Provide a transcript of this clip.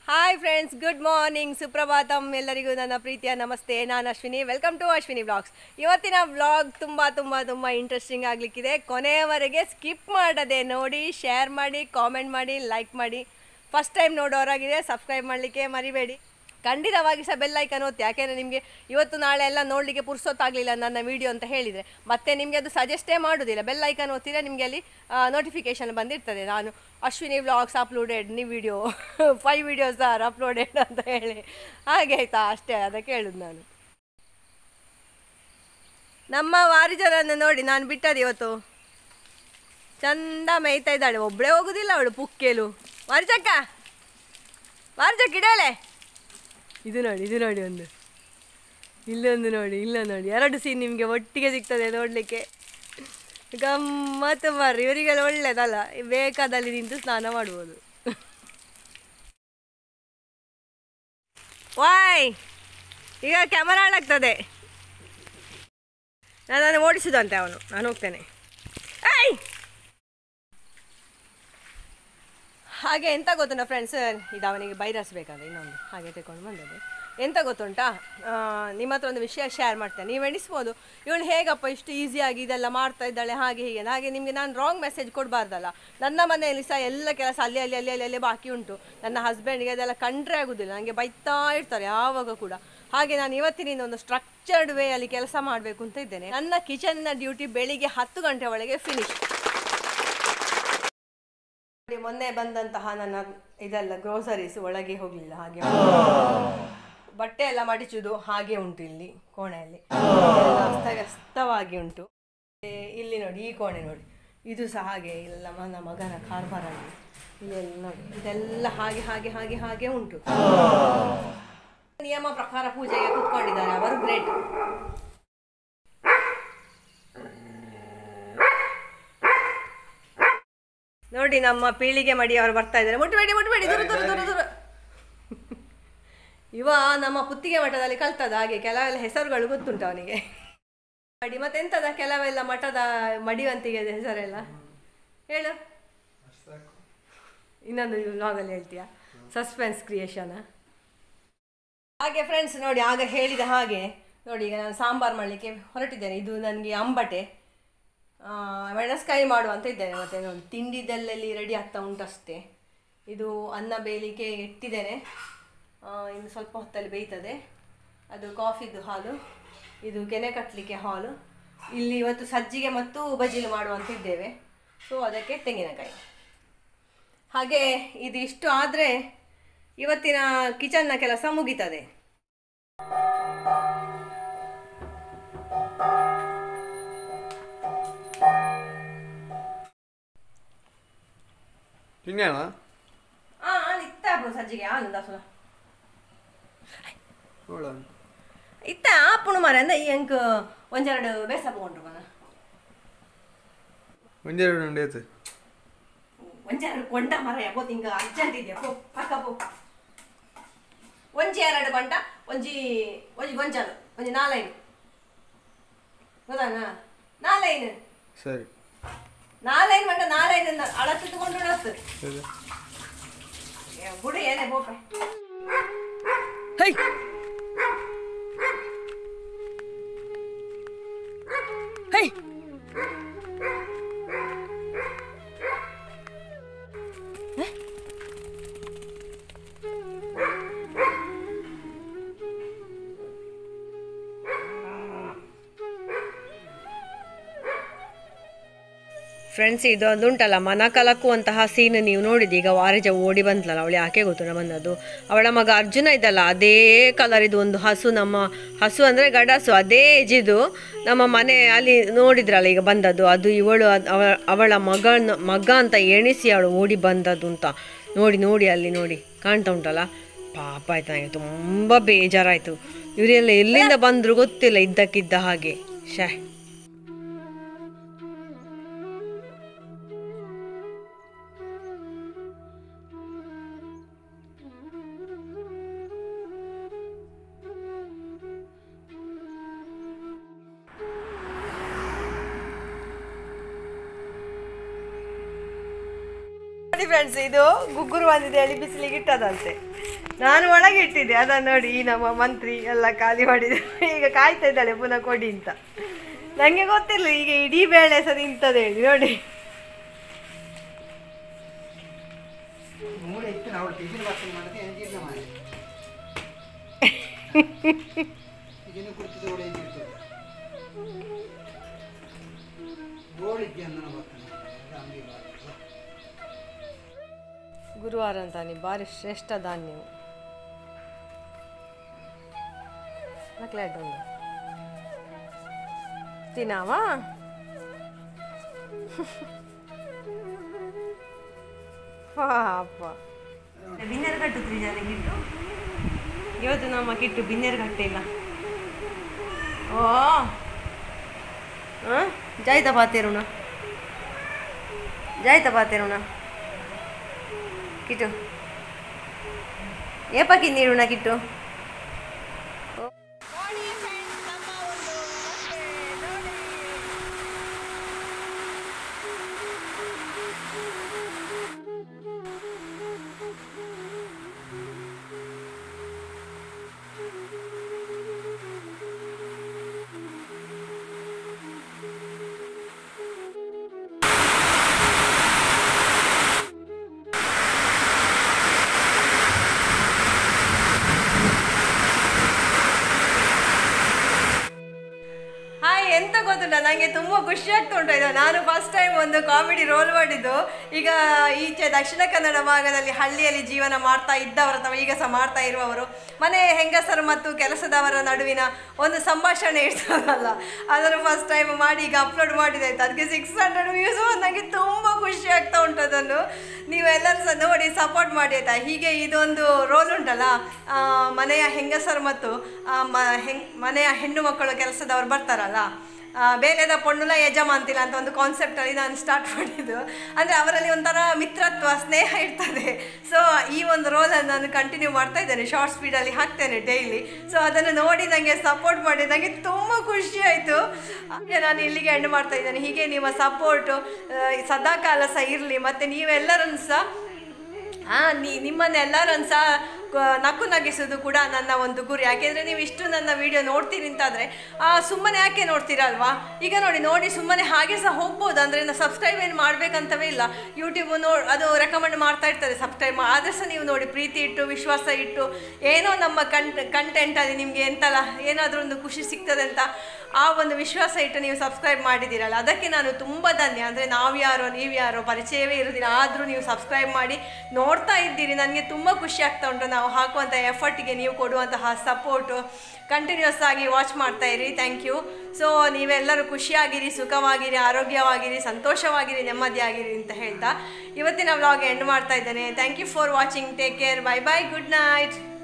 hi friends good morning ಸುಪ್ರಭಾತಂ ಎಲ್ಲರಿಗೂ ನನ್ನ ಪ್ರೀತಿಯ ನಮಸ್ತೆ ನಾನು Ashwini welcome to Ashwini blogs ಇವತ್ತಿನ ವ್ಲಾಗ್ ತುಂಬ ತುಂಬ ತುಂಬ ಇಂಟ್ರೆಸ್ಟಿಂಗ್ ಆಗಲಿಕ್ಕಿದೆ ಕೊನೆಯವರೆಗೆ ಸ್ಕಿಪ್ ಮಾಡದೆ ನೋಡಿ ಶೇರ್ ಮಾಡಿ ಕಾಮೆಂಟ್ ಮಾಡಿ ಲೈಕ್ ಮಾಡಿ ಫಸ್ಟ್ ಟೈಮ್ ನೋಡೋರಾಗಿದೆ ಸಬ್ಸ್ಕ್ರೈಬ್ ಮಾಡಲಿಕ್ಕೆ ಮರಿಬೇಡಿ ಖಂಡಿತವಾಗಿ ಸಹ ಬೆಲ್ ಐಕನ್ ಒತ್ತಿ ಯಾಕೆಂದರೆ ನಿಮಗೆ ಇವತ್ತು ನಾಳೆ ಎಲ್ಲ ನೋಡಲಿಕ್ಕೆ ಪುರ್ಸೊತ್ತಾಗಲಿಲ್ಲ ನನ್ನ ವೀಡಿಯೋ ಅಂತ ಹೇಳಿದರೆ ಮತ್ತೆ ನಿಮಗೆ ಅದು ಸಜೆಸ್ಟೇ ಮಾಡೋದಿಲ್ಲ ಬೆಲ್ ಐಕನ್ ಒತ್ತಿದ್ರೆ ನಿಮಗೆ ಅಲ್ಲಿ ನೋಟಿಫಿಕೇಶನ್ ಬಂದಿರ್ತದೆ ನಾನು ಅಶ್ವಿನಿ ವ್ಲಾಗ್ಸ್ ಅಪ್ಲೋಡೆಡ್ ನೀವು video five videos are uploaded ಅಂತ ಹೇಳಿ ಹಾಗೆ ಆಯ್ತಾ ಅಷ್ಟೇ ಅದಕ್ಕೆ ಹೇಳುದು ನಾನು ನಮ್ಮ ವಾರಿಜರನ್ನು ನೋಡಿ ನಾನು ಬಿಟ್ಟದ್ದು ಇವತ್ತು ಚಂದ ಮೇಯ್ತಾ ಇದ್ದಾಳೆ ಒಬ್ಬಳೇ ಹೋಗುದಿಲ್ಲ ಅವಳು ಪುಕ್ಕೇಲು ವಾರಿಜಕ್ಕ ವಾರಿಜಕ್ಕ ಇಡಲೆ ಇದು ನೋಡಿ ಇದು ನೋಡಿ ಒಂದು ಇಲ್ಲೊಂದು ನೋಡಿ ಇಲ್ಲ ನೋಡಿ ಎರಡು ಸೀನ್ ನಿಮಗೆ ಒಟ್ಟಿಗೆ ಸಿಗ್ತದೆ ನೋಡಲಿಕ್ಕೆ ಗಮ್ಮತ್ತು ಬರ್ರಿ ಇವರಿಗೆಲ್ಲ ಒಳ್ಳೇದಲ್ಲ ಬೇಕಾದಲ್ಲಿ ನಿಂತು ಸ್ನಾನ ಮಾಡ್ಬೋದು ವಾಯ್ ಈಗ ಕ್ಯಾಮರಾ ಹಾಳಾಗ್ತದೆ ನಾನು ಓಡಿಸುದಂತೆ ಅವನು ನಾನು ಹೋಗ್ತೇನೆ ಐ ಹಾಗೆ ಎಂತ ಗೊತ್ತುಂಟ ಫ್ರೆಂಡ್ಸ್ ಇದು ಅವನಿಗೆ ಬೈರಸ್ಬೇಕಂದ್ರೆ ಇನ್ನೊಂದು ಹಾಗೆ ತಗೊಂಡು ಬಂದದ್ದು ಎಂತ ಗೊತ್ತುಂಟಾ ಆ, ನಿಮ್ಮ ಹತ್ರ ಒಂದು ವಿಷಯ ಶೇರ್ ಮಾಡ್ತೇನೆ ನೀವು ಎಣಿಸ್ಬೋದು ಇವಳು ಹೇಗಪ್ಪ ಇಷ್ಟು ಈಸಿಯಾಗಿ ಇದೆಲ್ಲ ಮಾಡ್ತಾ ಇದ್ದಾಳೆ ಹಾಗೆ ಹೀಗೆ ಹಾಗೆ ನಿಮಗೆ ನಾನು ರಾಂಗ್ ಮೆಸೇಜ್ ಕೊಡಬಾರ್ದಲ್ಲ ನನ್ನ ಮನೆಯಲ್ಲಿ ಸಹ ಎಲ್ಲ ಕೆಲಸ ಅಲ್ಲಿ ಅಲ್ಲಿ ಅಲ್ಲಿ ಅಲ್ಲಿ ಅಲ್ಲೇ ಬಾಕಿ ಉಂಟು ನನ್ನ ಹಸ್ಬೆಂಡ್ಗೆ ಅದೆಲ್ಲ ಕಂಡ್ರೆ ಆಗೋದಿಲ್ಲ ನನಗೆ ಬೈತಾ ಇರ್ತಾರೆ ಯಾವಾಗ ಕೂಡ ಹಾಗೆ ನಾನು ಇವತ್ತಿನಿಂದ ಒಂದು ಸ್ಟ್ರಕ್ಚರ್ಡ್ ವೇ ಅಲ್ಲಿ ಕೆಲಸ ಮಾಡಬೇಕು ಅಂತ ಇದ್ದೇನೆ ನನ್ನ ಕಿಚನ್ನ ಡ್ಯೂಟಿ ಬೆಳಿಗ್ಗೆ ಹತ್ತು ಗಂಟೆ ಒಳಗೆ ಫಿನಿಶ್ ನೋಡಿ, ಮೊನ್ನೆ ಬಂದಂತಹ ನನ್ನ ಇದೆಲ್ಲ ಗ್ರೋಸರೀಸ್ ಒಳಗೆ ಹೋಗಲಿಲ್ಲ ಹಾಗೆ ಬಟ್ಟೆ ಎಲ್ಲ ಮಡಿಚುದು ಹಾಗೆ ಉಂಟು ಇಲ್ಲಿ ಕೋಣೆಯಲ್ಲಿ ಎಲ್ಲ ಅಸ್ತವ್ಯಸ್ತವಾಗಿ ಉಂಟು ಮತ್ತೆ ಇಲ್ಲಿ ನೋಡಿ ಈ ಕೋಣೆ ನೋಡಿ ಇದು ಸಹ ಹಾಗೆ ಎಲ್ಲ ನನ್ನ ಮಗನ ಕಾರ್ಬಾರ್ ಆಗಿ ಇಲ್ಲೆಲ್ಲ ನೋಡಿ ಇದೆಲ್ಲ ಹಾಗೆ ಹಾಗೆ ಹಾಗೆ ಹಾಗೆ ಉಂಟು ನಿಯಮ ಪ್ರಕಾರ ಪೂಜೆಗೆ ಕೂತ್ಕೊಂಡಿದ್ದಾರೆ ಅವರು ಗ್ರೇಟ್ ನೋಡಿ ನಮ್ಮ ಪೀಳಿಗೆ ಮಡಿ ಅವರು ಬರ್ತಾ ಇದ್ದಾರೆ ಮುಟ್ಟಬೇಡಿ ಮುಟ್ಟಬೇಡಿ ದೂರ ದೂರ ದೂರ ದೂರ ಇವ ನಮ್ಮ ಪುತ್ತಿಗೆ ಮಠದಲ್ಲಿ ಕಲ್ತದ ಹಾಗೆ ಕೆಲವೆಲ್ಲ ಹೆಸರುಗಳು ಗೊತ್ತುಂಟು ಅವನಿಗೆ ಮಡಿ ಮತ್ತೆಂತದ ಕೆಲವೆಲ್ಲ ಮಠದ ಮಡಿವಂತಿಗೆ ಹೆಸರೆಲ್ಲ ಹೇಳು ಇನ್ನೊಂದು ವ್ಲಾಗಲ್ಲಿ ಹೇಳ್ತೀಯಾ ಸಸ್ಪೆನ್ಸ್ ಕ್ರಿಯೇಷನ್ ಹಾಗೆ ಫ್ರೆಂಡ್ಸ್ ನೋಡಿ ಆಗ ಹೇಳಿದ ಹಾಗೆ ನೋಡಿ ಈಗ ನಾನು ಸಾಂಬಾರು ಮಾಡಲಿಕ್ಕೆ ಹೊರಟಿದ್ದೇನೆ ಇದು ನನಗೆ ಅಂಬಟೆ ಆ, ಮೆಣಸ್ಕಾಯಿ ಮಾಡುವ ಅಂತ ಇದ್ದೇನೆ ಮತ್ತು ನೋಡಿ ತಿಂಡಿದಲ್ಲೆಲ್ಲಿ ರೆಡಿ ಆಗ್ತಾ ಉಂಟಷ್ಟೇ ಇದು ಅನ್ನ ಬೇಯಲಿಕ್ಕೆ ಇಟ್ಟಿದ್ದೇನೆ ಆ, ಇನ್ನು ಸ್ವಲ್ಪ ಹೊತ್ತಲ್ಲಿ ಬೇಯ್ತದೆ ಅದು ಕಾಫಿದು ಹಾಲು ಇದು ಕೆನೆ ಕಟ್ಟಲಿಕ್ಕೆ ಹಾಲು ಇಲ್ಲಿ ಇವತ್ತು ಸಜ್ಜಿಗೆ ಮತ್ತು ಬಜಿಲು ಮಾಡುವಂತ ಇದ್ದೇವೆ ಸೊ ಅದಕ್ಕೆ ತೆಂಗಿನಕಾಯಿ ಹಾಗೆ ಇದು ಇಷ್ಟು ಆದರೆ ಇವತ್ತಿನ ಕಿಚನ್ನ ಕೆಲಸ ಮುಗೀತದೆ ತಿಂಗೇನ ಆ ಇತ್ತ ಸಜ್ಜಿಗೆ ಹಾಲು ದಾಸಲ ನೋಡ ಇತ್ತ ಆಪುಣು ಮಾರ ಅಂದ ಈ ಅಂಕ ಒಂದೆರಡು ಬೇಸ ತಗೊಂಡ್ರು ಮನ ಒಂದೆರಡು ಉಂಡು ಏತು ಒಂದೆರಡು ಕೊಂಡ ಮರ ಯಾಕೋ ತಿಂಗ ಅರ್ಜೆಂಟ್ ಇದೆಯಾ ಪೋ ಪಕ್ಕ ಪೋ ಒಂಜಿ ಎರಡು ಬಂಟ ಒಂಜಿ ಒಂಜಿ ಗೊಂಚಲು ಒಂಜಿ ನಾಲೈನು ಗೊತ್ತಾನ ನಾಲೈನು ಸರಿ ನಾಲೈನು ಬಂಟ ನಾಲೈನು ಅಳತ್ತಿಟ್ಟುಕೊಂಡು ನತ್ತು ಸರಿ ಬುಡಿ ಏನೇ ಬೋಪ ಹೈ ಫ್ರೆಂಡ್ಸ್ ಇದೊಂದು ಉಂಟಲ್ಲ ಮನ ಕಲಕುವಂತಹ ಸೀನ್ ನೀವು ನೋಡಿದ್ದು ಈಗ ವಾರಜ ಓಡಿ ಬಂದ್ಲಲ್ಲ ಅವಳು ಯಾಕೆ ಗೊತ್ತು ಬಂದದ್ದು ಅವಳ ಮಗ ಅರ್ಜುನ ಇದ್ದಲ್ಲ ಅದೇ ಕಲರ್ ಇದು ಒಂದು ಹಸು ನಮ್ಮ ಹಸು ಅಂದರೆ ಗಡಸು ಅದೇ ಏಜಿದು ನಮ್ಮ ಮನೆ ಅಲ್ಲಿ ನೋಡಿದ್ರಲ್ಲ ಈಗ ಬಂದದ್ದು ಅದು ಇವಳು ಅದ್- ಅವ ಅವಳ ಮಗನ ಮಗ ಅಂತ ಎಣಿಸಿ ಅವಳು ಓಡಿ ಬಂದದ್ದು ಅಂತ ನೋಡಿ ನೋಡಿ ಅಲ್ಲಿ ನೋಡಿ ಕಾಣ್ತಾ ಉಂಟಲ್ಲ ಪಾಪ ಆಯ್ತು ನನಗೆ ತುಂಬ ಬೇಜಾರಾಯಿತು ಇವರೆಲ್ಲ ಎಲ್ಲಿಂದ ಬಂದರು ಗೊತ್ತಿಲ್ಲ ಇದ್ದಕ್ಕಿದ್ದ ಹಾಗೆ ಶೇ ನೋಡಿ ಫ್ರೆಂಡ್ಸ್ ಇದು ಗುಗ್ಗುರು ಬಂದಿದೆ ಹೇಳಿ ಬಿಸಿಲಿಗೆ ಇಟ್ಟದಂತೆ ನಾನು ಒಳಗೆ ಇಟ್ಟಿದ್ದೆ ಅದನ್ನು ನೋಡಿ ಈ ನಮ್ಮ ಮಂತ್ರಿ ಎಲ್ಲ ಖಾಲಿ ಮಾಡಿದೆ ಈಗ ಕಾಯ್ತಾ ಇದ್ದಾಳೆ ಪುನಃ ಕೊಡಿ ಅಂತ ನನಗೆ ಗೊತ್ತಿಲ್ಲ ಈಗ ಇಡೀ ಬೇಳೆ ಸರಿ ಇಂಥದ್ದು ಹೇಳಿ ನೋಡಿ ಮೂಳೆ ಇತ್ತು ನಾವು ಟಿಫಿನ್ ಬಾಕ್ಸ್ ಮಾಡಿದ್ರೆ ಎಂಜಿನ ಮಾಡಿ ಇದನ್ನು ಕುರ್ತಿದ್ದು ಕೂಡ ಎಂಜಿತ್ತು ಗೋಳಿಗೆ ಅನ್ನ ಬರ್ತಾನೆ ಅಂಗಡಿ ಗುರುವಾರ ಅಂತಾನೆ ಭಾರಿ ಶ್ರೇಷ್ಠ ಧಾನ್ಯವು ಮಕ್ಳಾಡ್ ಒಂದು ತಿನ್ನಾವಾ ಪಾಪ ಬಿನ್ನೆರ್ ಕಟ್ಟು ತ್ರಿಜಾನೆ ಕಿಟ್ಟು ಇವತ್ತು ನಮ್ಮ ಕಿಟ್ಟು ಬಿನ್ನೆರ್ ಕಟ್ಟಿಲ್ಲ ಓ ಹಾಂ ಜಾಯ್ತಾ ಪಾತೇರುಣ ಜಾಯ್ತಾ ಪಾತೇರುಣ ಕಿಟ್ಟು ಏಪಕ್ಕಿ ನೀರುಣ ಕಿಟ್ಟು ಹಾಯ್ ಎಂತ ಗೊತ್ತುಂಟ ನನಗೆ ತುಂಬ ಖುಷಿ ಆಗ್ತಾ ಉಂಟು ಇದು ನಾನು ಫಸ್ಟ್ ಟೈಮ್ ಒಂದು ಕಾಮಿಡಿ ರೋಲ್ ಮಾಡಿದ್ದು ಈಗ ಈಚೆ ದಕ್ಷಿಣ ಕನ್ನಡ ಭಾಗದಲ್ಲಿ ಹಳ್ಳಿಯಲ್ಲಿ ಜೀವನ ಮಾಡ್ತಾ ಇದ್ದವರು ಅಥವಾ ಈಗ ಸಹ ಮಾಡ್ತಾ ಇರುವವರು ಮನೆ ಹೆಂಗಸರು ಮತ್ತು ಕೆಲಸದವರ ನಡುವಿನ ಒಂದು ಸಂಭಾಷಣೆ ಇರ್ತದಲ್ಲ ಅದನ್ನು ಫಸ್ಟ್ ಟೈಮ್ ಮಾಡಿ ಈಗ ಅಪ್ಲೋಡ್ ಮಾಡಿದೆ ಆಯ್ತು ಅದಕ್ಕೆ ಸಿಕ್ಸ್ ಹಂಡ್ರೆಡ್ ವ್ಯೂಸು ನನಗೆ ತುಂಬ ಖುಷಿ ಆಗ್ತಾ ಉಂಟು ಅದನ್ನು ನೀವು ಎಲ್ಲರೂ ಸಹ ನೋಡಿ ಸಪೋರ್ಟ್ ಮಾಡಿ ಆಯ್ತಾ ಹೀಗೆ ಇದೊಂದು ರೋಲ್ ಉಂಟಲ್ಲ ಆ, ಮನೆಯ ಹೆಂಗಸರು ಮತ್ತು ಆ, ಮ ಹೆಂಗ್ ಮನೆಯ ಹೆಣ್ಣು ಮಕ್ಕಳು ಕೆಲಸದವ್ರು ಬರ್ತಾರಲ್ಲ ಆ, ಬೇಲೆದ ಪೊಣ್ಣುಲ ಯಜಮಾಂತಿಲ್ಲ ಅಂತ ಒಂದು ಕಾನ್ಸೆಪ್ಟಲ್ಲಿ ನಾನು ಸ್ಟಾರ್ಟ್ ಮಾಡಿದ್ದು ಅಂದರೆ ಅವರಲ್ಲಿ ಒಂಥರ ಮಿತ್ರತ್ವ ಸ್ನೇಹ ಇರ್ತದೆ ಸೊ ಈ ಒಂದು ರೋಲನ್ನು ನಾನು ಕಂಟಿನ್ಯೂ ಮಾಡ್ತಾ ಇದ್ದೇನೆ ಶಾರ್ಟ್ ಸ್ಪೀಡಲ್ಲಿ ಹಾಕ್ತೇನೆ ಡೈಲಿ ಸೊ ಅದನ್ನು ನೋಡಿ ನನಗೆ ಸಪೋರ್ಟ್ ಮಾಡಿ ನನಗೆ ತುಂಬ ಖುಷಿ ಆಯಿತು ಹಾಗೆ ನಾನು ಇಲ್ಲಿಗೆ ಎಂಡ್ ಮಾಡ್ತಾ ಇದ್ದೇನೆ ಹೀಗೆ ನಿಮ್ಮ ಸಪೋರ್ಟು ಸದಾಕಾಲ ಸಹ ಇರಲಿ ಮತ್ತು ನೀವೆಲ್ಲರನ್ನು ಸಹ ಹಾಂ ನೀ ನಿಮ್ಮನ್ನೆಲ್ಲರನ್ನು ಸಹ ಕ- ನಕ್ಕು ನಗಿಸೋದು ಕೂಡ ನನ್ನ ಒಂದು ಗುರಿ ಯಾಕೆಂದರೆ ನೀವು ಇಷ್ಟು ನನ್ನ ವಿಡಿಯೋ ನೋಡ್ತೀರಿ ಅಂತಾದರೆ ಸುಮ್ಮನೆ ಯಾಕೆ ನೋಡ್ತೀರಲ್ವಾ ಈಗ ನೋಡಿ ನೋಡಿ ಸುಮ್ಮನೆ ಹಾಗೆ ಸಹ ಹೋಗ್ಬೋದು ಅಂದರೆ ನಾವು ಸಬ್ಸ್ಕ್ರೈಬ್ ಏನು ಮಾಡಬೇಕಂತವೇ ಇಲ್ಲ ಯೂಟ್ಯೂಬ್ ನೋ ಅದು ರೆಕಮೆಂಡ್ ಮಾಡ್ತಾ ಇರ್ತದೆ ಸಬ್ಸ್ಕ್ರೈಬ್ ಆದರೆ ಸಹ ನೀವು ನೋಡಿ ಪ್ರೀತಿ ಇಟ್ಟು ವಿಶ್ವಾಸ ಇಟ್ಟು ಏನೋ ನಮ್ಮ ಕಂಟ್ ಕಂಟೆಂಟಲ್ಲಿ ನಿಮಗೆ ಎಂತಲ್ಲ ಏನಾದರೂ ಒಂದು ಖುಷಿ ಸಿಗ್ತದೆ ಅಂತ ಆ ಒಂದು ವಿಶ್ವಾಸ ಇಟ್ಟು ನೀವು ಸಬ್ಸ್ಕ್ರೈಬ್ ಮಾಡಿದ್ದೀರಲ್ಲ ಅದಕ್ಕೆ ನಾನು ತುಂಬ ಧನ್ಯ ಅಂದರೆ ನಾವು ಯಾರೋ ನೀವು ಯಾರೋ ಪರಿಚಯವೇ ಇರೋದಿಲ್ಲ ಆದರೂ ನೀವು ಸಬ್ಸ್ಕ್ರೈಬ್ ಮಾಡಿ ನೋಡ್ತಾ ಇದ್ದೀರಿ ನನಗೆ ತುಂಬ ಖುಷಿ ಆಗ್ತಾ ಉಂಟು ನಾವು ಹಾಕುವಂಥ ಎಫರ್ಟಿಗೆ ನೀವು ಕೊಡುವಂತಹ ಸಪೋರ್ಟು ಕಂಟಿನ್ಯೂಸ್ ಆಗಿ ವಾಚ್ ಮಾಡ್ತಾ ಇರಿ ಥ್ಯಾಂಕ್ ಯು ಸೊ ನೀವೆಲ್ಲರೂ ಖುಷಿಯಾಗಿರಿ ಸುಖವಾಗಿರಿ ಆರೋಗ್ಯವಾಗಿರಿ ಸಂತೋಷವಾಗಿರಿ ನೆಮ್ಮದಿಯಾಗಿರಿ ಅಂತ ಹೇಳ್ತಾ ಇವತ್ತಿನ ವ್ಲಾಗ್ ಎಂಡ್ ಮಾಡ್ತಾ ಇದ್ದೇನೆ thank you for watching take care bye bye good night